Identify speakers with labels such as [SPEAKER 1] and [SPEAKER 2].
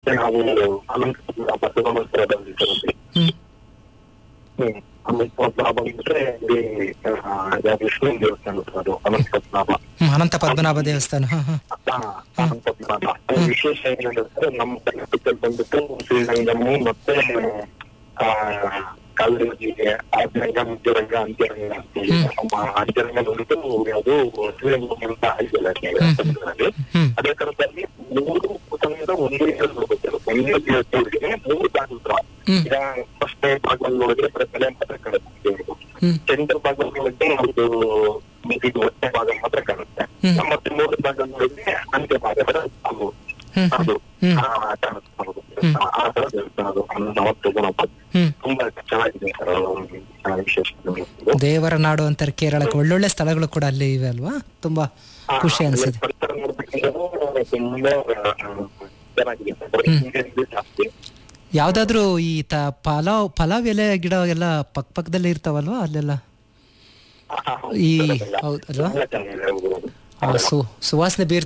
[SPEAKER 1] ಮತ್ತೆ ನಾವು ಅನಂತ ಪದ್ಮನಾಭದಲ್ಲಿ
[SPEAKER 2] ಹ್ಮ್
[SPEAKER 1] ಹ್ಮ್ ಅನಂತ ಪದ್ಮನಾಭ ಬಿಟ್ರೆ ಇಲ್ಲಿ ಆ, ಯಾವ್ದು ವಿಷ್ಣು ದೇವಸ್ಥಾನ ಇರ್ತದೆ ಅದು ಅನಂತ ಪದ್ಮನಾಭ
[SPEAKER 2] ಹ್ಮ್ ಅನಂತ ಪದ್ಮನಾಭ ದೇವಸ್ಥಾನ ಹಾ ಹಾ
[SPEAKER 1] ಆ, ಅನಂತ ಪದ್ಮನಾಭ ಅದು ವಿಶೇಷ ಏನಂದ್ರೆ ನಮ್ಮ ಕರ್ನಾಟಕದಲ್ಲಿ ಬಂದ್ಬಿಟ್ಟು ಶ್ರೀರಂಗಮು ಮತ್ತೆ ಆ ಕಾವೇರಿ ನದಿಗೆ ಆದ್ಯರಂಗ ಮಧ್ಯರಂಗ ಅಂತ್ಯರಂಗ ಅಂತ ಹೇಳಿ ನಮ್ಮ ಅಂತ್ಯರಂಗ ಬಂದ್ಬಿಟ್ಟು ಯಾವುದು ಶ್ರೀರಂಗಮ್ ಅಂತ ಆಗಿಲ್ಲ ಕನ್ನಡದಲ್ಲಿ
[SPEAKER 2] ಹ್ಮ್
[SPEAKER 1] ಅದೇ ತರದಲ್ಲಿ ಮೂರು ಸಮಯದ ಒಂದೇ ದಿವಸ ಹೋಗುತ್ತೆ ಒಂದೇ ದಿವಸದೊಳಗೆ ಮೂರು ಭಾಗವತ್ರ
[SPEAKER 2] ಹ್ಮ್.
[SPEAKER 1] ಈಗ ಫಸ್ಟ್ ಭಾಗದಲ್ಲಿ ನೋಡಿದ್ರೆ ಪ್ರಕಲೆ ಮಾತ್ರ ಕಾಣುತ್ತೆ
[SPEAKER 2] ಹ್ಮ್
[SPEAKER 1] ಚಂದ್ರ ಭಾಗದೊಳಗೆ ಒಂದು ಇದು ಒಟ್ಟೆ ಭಾಗ ಮಾತ್ರ ಕಾಣುತ್ತೆ
[SPEAKER 2] ಹ್ಮ್.
[SPEAKER 1] ಮತ್ತೆ ಮೂರು ಭಾಗ ನೋಡಿದ್ರೆ ಅಂತ್ಯ ಭಾಗ ಅಂದ್ರೆ ಅದು
[SPEAKER 2] ಹ್ಮ್
[SPEAKER 1] ಅದು
[SPEAKER 2] ಹ್ಮ್.
[SPEAKER 1] ಆ, ಕಾಣುತ್ತೆ ಹೌದು. ಆ- ಆ ತರ ದೇವಸ್ಥಾನ ಅದು ಹನ್ನೊಂದು ಅವತ್ತು ಗಣಪತಿ
[SPEAKER 2] ಹ್ಮ್
[SPEAKER 1] ತುಂಬಾ ಚೆನ್ನಾಗಿದೆ ಸರ್ ಚೆನ್ನಾಗಿ ವಿಶೇಷ
[SPEAKER 2] ದೇವರ ನಾಡು ಅಂತಾರೆ ಕೇರಳಕ್ಕೆ ಒಳ್ಳೊಳ್ಳೆ ಸ್ಥಳಗಳು ಕೂಡ ಅಲ್ಲಿ ಇವೆ ಅಲ್ವಾ ತುಂಬಾ ಖುಷಿ ಅನ್ಸುತ್ತೆ
[SPEAKER 1] ಪರಿಸರ ನೋಡ್ಬೇಕಂದ್ರೆ ತುಂಬಾ ಆ, ಚೆನ್ನಾಗಿದೆ ಸರ್ ಇಂಡಿಯನ್ಸ್ ಜಾಸ್ತಿ
[SPEAKER 2] ಯಾವ್ದಾದ್ರು ಈ ತ ಪಲಾವ್ ಪಲಾವ್ ಎಲೆ ಗಿಡ ಎಲ್ಲ ಪಕ್ಕ ಪಕ್ಕದಲ್ಲೇ ಇರ್ತಾವಲ್ವಾ ಅಲ್ಲೆಲ್ಲ
[SPEAKER 1] ಆ, ಹೌದು
[SPEAKER 2] ಈ
[SPEAKER 1] ಸರ್, ಅದೆಲ್ಲ.
[SPEAKER 2] ಹೌದಲ್ವಾ
[SPEAKER 1] ತುಂಬಾ ಚೆನ್ನಾಗಿದೆ ಹೌದು, ಹೌದು.
[SPEAKER 2] ಆ ಸು ಸುವಾಸನೆ ಬೀರ್ತಾ